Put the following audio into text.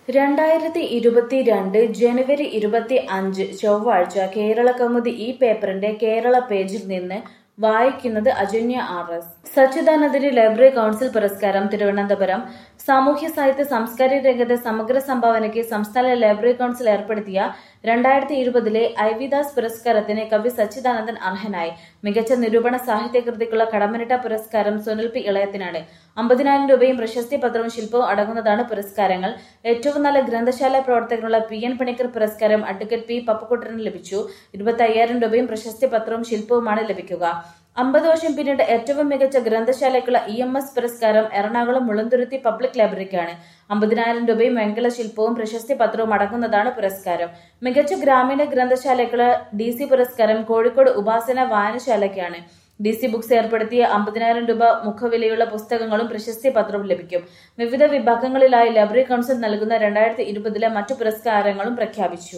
രണ്ടായിരത്തി ഇരുപത്തിരണ്ട് ജനുവരി ഇരുപത്തി അഞ്ച് ചൊവ്വാഴ്ച കേരള കൗമുദി ഈ പേപ്പറിന്റെ കേരള പേജിൽ നിന്ന് വായിക്കുന്നത് അജന്യ ആർ എസ് സച്ചിദാനന്ദന് ലൈബ്രറി കൌൺസിൽ പുരസ്കാരം തിരുവനന്തപുരം സാമൂഹ്യ സാഹിത്യ സാംസ്കാരിക രംഗത്തെ സമഗ്ര സംഭാവനയ്ക്ക് സംസ്ഥാന ലൈബ്രറി കൌൺസിൽ ഏർപ്പെടുത്തിയ രണ്ടായിരത്തി ഇരുപതിലെ ഐവിദാസ് പുരസ്കാരത്തിന് കവി സച്ചിദാനന്ദൻ അർഹനായി മികച്ച നിരൂപണ സാഹിത്യ കൃതിക്കുള്ള കടമനിട്ട പുരസ്കാരം സുനിൽ പി ഇളയത്തിനാണ് അമ്പതിനായിരം രൂപയും പ്രശസ്തി പത്രവും ശില്പവും അടങ്ങുന്നതാണ് പുരസ്കാരങ്ങൾ ഏറ്റവും നല്ല ഗ്രന്ഥശാല പ്രവർത്തകനുള്ള പി എൻ പണിക്കർ പുരസ്കാരം അഡ്വക്കേറ്റ് പി പപ്പക്കുട്ടന് ലഭിച്ചു ഇരുപത്തി അയ്യായിരം രൂപയും പ്രശസ്തി പത്രവും ശില്പവുമാണ് ലഭിക്കുക അമ്പത് വർഷം പിന്നീട് ഏറ്റവും മികച്ച ഗ്രന്ഥശാലയ്ക്കുള്ള ഇ എം എസ് പുരസ്കാരം എറണാകുളം മുളന്തുരുത്തി പബ്ലിക് ലൈബ്രറിക്കാണ് അമ്പതിനായിരം രൂപയും വെങ്കല ശില്പവും പ്രശസ്തി പത്രവും അടങ്ങുന്നതാണ് പുരസ്കാരം മികച്ച ഗ്രാമീണ ഗ്രന്ഥശാലയ്ക്കുള്ള ഡി സി പുരസ്കാരം കോഴിക്കോട് ഉപാസന വായനശാലയ്ക്കാണ് ഡി സി ബുക്സ് ഏർപ്പെടുത്തിയ അമ്പതിനായിരം രൂപ മുഖവിലയുള്ള പുസ്തകങ്ങളും പ്രശസ്തി പത്രവും ലഭിക്കും വിവിധ വിഭാഗങ്ങളിലായി ലൈബ്രറി കൌൺസിൽ നൽകുന്ന രണ്ടായിരത്തി ഇരുപതിലെ മറ്റു പുരസ്കാരങ്ങളും പ്രഖ്യാപിച്ചു